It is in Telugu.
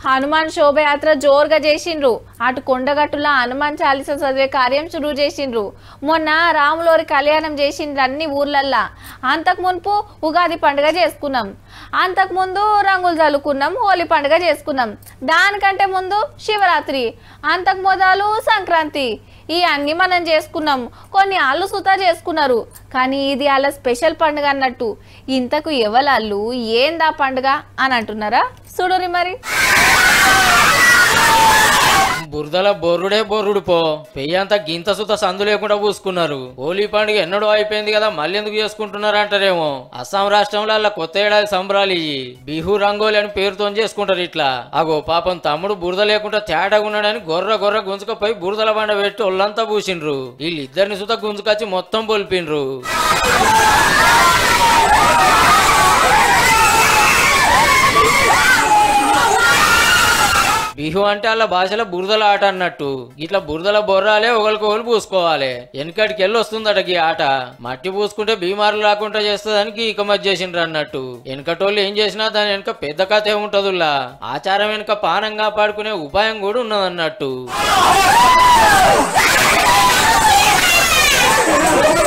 హనుమాన్ శోభయాత్ర జోరుగా చేసిండ్రు అటు కొండగట్టుల హనుమాన్ చాలీస చదివే కార్యం షురూ చేసిండ్రు మొన్న రాములోరి కళ్యాణం చేసిండ్రు అన్ని ఊర్లల్లా అంతకు మునుపు ఉగాది పండుగ చేసుకున్నాం అంతకు ముందు రంగులు చల్లుకున్నాం హోలీ పండుగ చేసుకున్నాం దానికంటే ముందు శివరాత్రి అంతకు మొదలు సంక్రాంతి ఈ అన్ని మనం చేసుకున్నాం కొన్ని ఆళ్ళు సుతా చేసుకున్నారు కానీ ఇది వాళ్ళ స్పెషల్ పండుగ అన్నట్టు ఇంతకు ఎవలాళ్ళు ఏందా పండుగ అని అంటున్నారా చూడురి మరి బురదల బొర్రుడే బొర్రుడు పో పెయ్యంతా గింత సుత సందు లేకుండా పూసుకున్నారు హోలీ పండుగ ఎన్నడూ అయిపోయింది కదా మళ్ళీ ఎందుకు చేసుకుంటున్నారు అంటారేమో అస్సాం రాష్ట్రంలో అలా కొత్త ఏడాది సంబరాలు ఇయ్యి బిహు రంగోలి అని పేరుతో చేసుకుంటారు ఇట్లా అగో పాపం తమ్ముడు బురద లేకుండా తేడాగా ఉన్నాడని గొర్ర గొర్ర గుంజుకపోయి బురదల బండ పెట్టి ఒళ్ళంతా పూసిండ్రు వీళ్ళిద్దరిని సుత గుంజుకొచ్చి మొత్తం పొలిపిండ్రు బిహు అంటే అలా భాషలో బురదల ఆట అన్నట్టు ఇట్లా బురదల బొర్రాలే ఒకరికొకరు పూసుకోవాలి వెనకటికి వెళ్ళి వస్తుందట ఈ ఆట మట్టి పూసుకుంటే బీమారులు రాకుండా చేస్తుందని ఇక మధ్య చేసిండ్రు అన్నట్టు వెనకటోళ్ళు ఏం చేసినా దాని వెనక పెద్ద కథ ఏముంటదుల్లా ఆచారం వెనక పానం కాపాడుకునే ఉపాయం కూడా ఉన్నదన్నట్టు